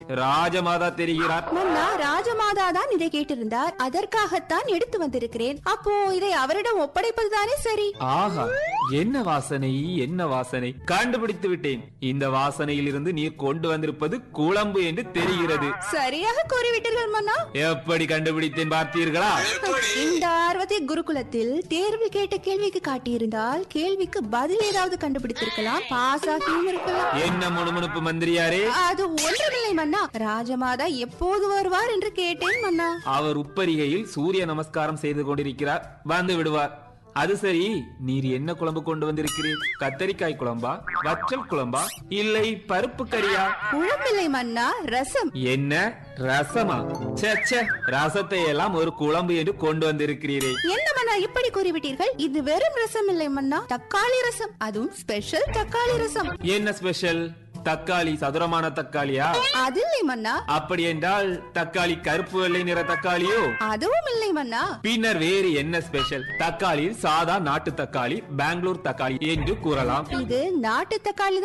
ராஜமாதா தெரிகிறார் மன்னா ராஜமாதா தான் இதை கேட்டிருந்தார் அதற்காகத்தான் எடுத்து வந்திருக்கிறேன் அப்போ இதை அவரிடம் ஒப்படைப்பதுதானே சரி ஆஹா என்ன வாசனை என்ன வாசனை கண்டுபிடித்து விட்டேன் இந்த வாசனையில் இருந்து நீர் கொண்டு வந்திருப்பது குழம்பு என்று தெரிகிறது சரியாக கூறிவிட்டீர்கள் மன்னா எப்படி கண்டுபிடித்தேன் பார்த்தீர்களா இந்த ஆர்வத்தை குருகுலத்தில் தேர்வில் கேட்ட கேள்விக்கு காட்டியிருந்தால் கேள்விக்கு பதில் ஏதாவது கண்டுபிடித்திருக்கலாம் பாஸ் ஆகியும் இருக்கலாம் என்ன முணுமுணுப்பு மந்திரியாரே அது ஒன்றுமில்லை மன்னா ராஜமாதா எப்போது வருவார் என்று கேட்டேன் மன்னா அவர் உப்பரிகையில் சூரிய நமஸ்காரம் செய்து கொண்டிருக்கிறார் வந்து விடுவார் அது சரி நீர் என்ன குழம்பு கொண்டு வந்திருக்கிறீர் கத்தரிக்காய் குழம்பா வற்றல் குழம்பா இல்லை பருப்பு கறியா குழம்பில்லை மன்னா ரசம் என்ன ரசமா ச்சே ச்சே ரசத்தை எல்லாம் ஒரு குழம்பு என்று கொண்டு வந்திருக்கிறீரே என்ன மன்னா இப்படி கூறிவிட்டீர்கள் இது வெறும் ரசம் இல்லை மன்னா தக்காளி ரசம் அதுவும் ஸ்பெஷல் தக்காளி ரசம் என்ன ஸ்பெஷல் தக்காளி சதுரமான தக்காளியா அதில்லை மன்னா அப்படி என்றால் தக்காளி கருப்பு வெள்ளை நிற தக்காளியோ அதுவும் இல்லை மன்னா பின்னர் வேறு என்ன ஸ்பெஷல் தக்காளியில் சாதா நாட்டு தக்காளி பெங்களூர் தக்காளி என்று கூறலாம் இது நாட்டு தக்காளி